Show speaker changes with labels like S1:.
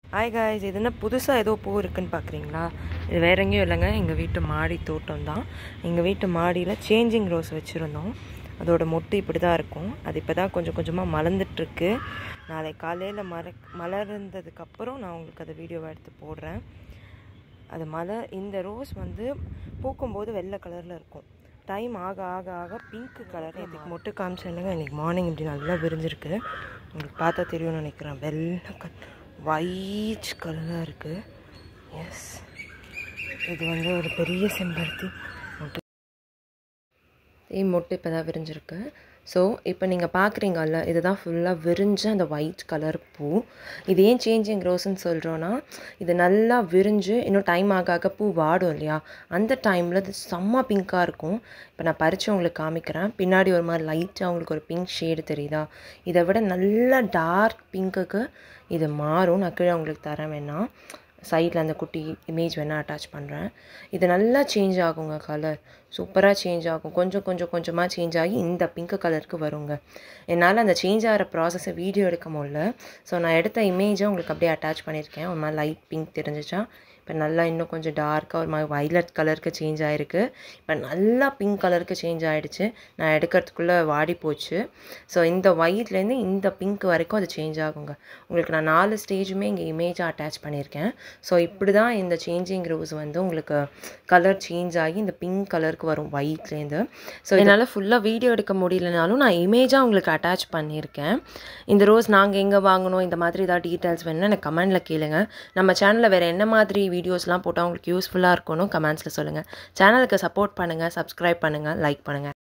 S1: hi guys இது என்ன புதுசாக ஏதோ பூ இருக்குன்னு பார்க்குறீங்களா இது வேற எங்கேயும் இல்லைங்க எங்கள் வீட்டு மாடி தோட்டம் தான் எங்கள் வீட்டு மாடியில் சேஞ்சிங் ரோஸ் வச்சுருந்தோம் அதோட மொட்டு இப்படி தான் இருக்கும் அது இப்போ தான் கொஞ்சம் கொஞ்சமாக மலர்ந்துட்டுருக்கு நாளை காலையில் மர மலர்ந்ததுக்கப்புறம் நான் உங்களுக்கு அதை வீடியோவை எடுத்து போடுறேன் அது மலர் இந்த ரோஸ் வந்து பூக்கும்போது வெள்ளை கலரில் இருக்கும் டைம் ஆக ஆக ஆக பிங்க் கலர் இதுக்கு மொட்டு காமிச்சேன்னுங்க இன்றைக்கி மார்னிங் இப்படி நல்லா விரிஞ்சிருக்கு உங்களுக்கு பார்த்தா தெரியும்னு நினைக்கிறேன் வெள்ளை கல் ஒயிட் கலராக இருக்குது எஸ் இது வந்து ஒரு பெரிய செம்பருத்தி மொட்டு மொட்டு இப்போ தான் விரிஞ்சிருக்கு ஸோ இப்போ நீங்கள் பார்க்குறீங்கல்ல இதுதான் ஃபுல்லாக விரிஞ்ச அந்த ஒயிட் கலர் பூ இது ஏன் சேஞ்சிங் ரோஸ்ன்னு சொல்கிறோன்னா இது நல்லா விரிஞ்சு இன்னும் டைம் ஆக ஆக பூ வாடும் இல்லையா அந்த டைமில் இது செம்ம பிங்க்காக இருக்கும் இப்போ நான் பறித்து உங்களுக்கு காமிக்கிறேன் பின்னாடி ஒரு மாதிரி லைட்டாக உங்களுக்கு ஒரு பிங்க் ஷேடு தெரியுதா இதை விட நல்ல டார்க் பிங்க்குக்கு இது மாறும் நான் கீழே உங்களுக்கு தரேன் வேணாம் சைடில் அந்த குட்டி இமேஜ் வேணால் அட்டாச் பண்ணுறேன் இது நல்லா சேஞ்ச் ஆகுங்க கலர் சூப்பராக சேஞ்ச் ஆகும் கொஞ்சம் கொஞ்சம் கொஞ்சமாக சேஞ்ச் ஆகி இந்த பிங்க் கலருக்கு வருங்க என்னால் அந்த சேஞ்ச் ஆகிற ப்ராசஸை வீடியோ எடுக்க முடியல ஸோ நான் எடுத்த இமேஜை உங்களுக்கு அப்படியே அட்டாச் பண்ணியிருக்கேன் ஒரு மாதிரி லைட் பிங்க் தெரிஞ்சிச்சா இப்போ நல்லா இன்னும் கொஞ்சம் டார்க்காக ஒரு மாதிரி வைலட் கலருக்கு சேஞ்ச் ஆகிருக்கு இப்போ நல்லா பிங்க் கலருக்கு சேஞ்ச் ஆகிடுச்சு நான் எடுக்கிறதுக்குள்ளே வாடி போச்சு ஸோ இந்த ஒயிட்லேருந்து இந்த பிங்க் வரைக்கும் அது சேஞ்ச் ஆகுங்க உங்களுக்கு நான் நாலு ஸ்டேஜுமே இங்கே இமேஜாக அட்டாச் பண்ணியிருக்கேன் ஸோ இப்படி தான் இந்த சேஞ்சிங் ரோஸ் வந்து உங்களுக்கு கலர் சேஞ்ச் ஆகி இந்த பிங்க் கலருக்கு வரும் ஒயிட்லேருந்து ஸோ என்னால் ஃபுல்லாக வீடியோ எடுக்க முடியலனாலும் நான் இமேஜாக உங்களுக்கு அட்டாச் பண்ணியிருக்கேன் இந்த ரோஸ் நாங்கள் எங்கே வாங்கணும் இந்த மாதிரி ஏதாவது டீட்டெயில்ஸ் வேணும்னா எனக்கு கமெண்டில் கேளுங்க நம்ம சேனலில் வேறு என்ன மாதிரி வீடியோஸ்லாம் போட்டால் உங்களுக்கு யூஸ்ஃபுல்லாக இருக்கணும் கமெண்ட்ஸில் சொல்லுங்கள் சேனலுக்கு சப்போர்ட் பண்ணுங்கள் சப்ஸ்கிரைப் பண்ணுங்கள் லைக் பண்ணுங்கள்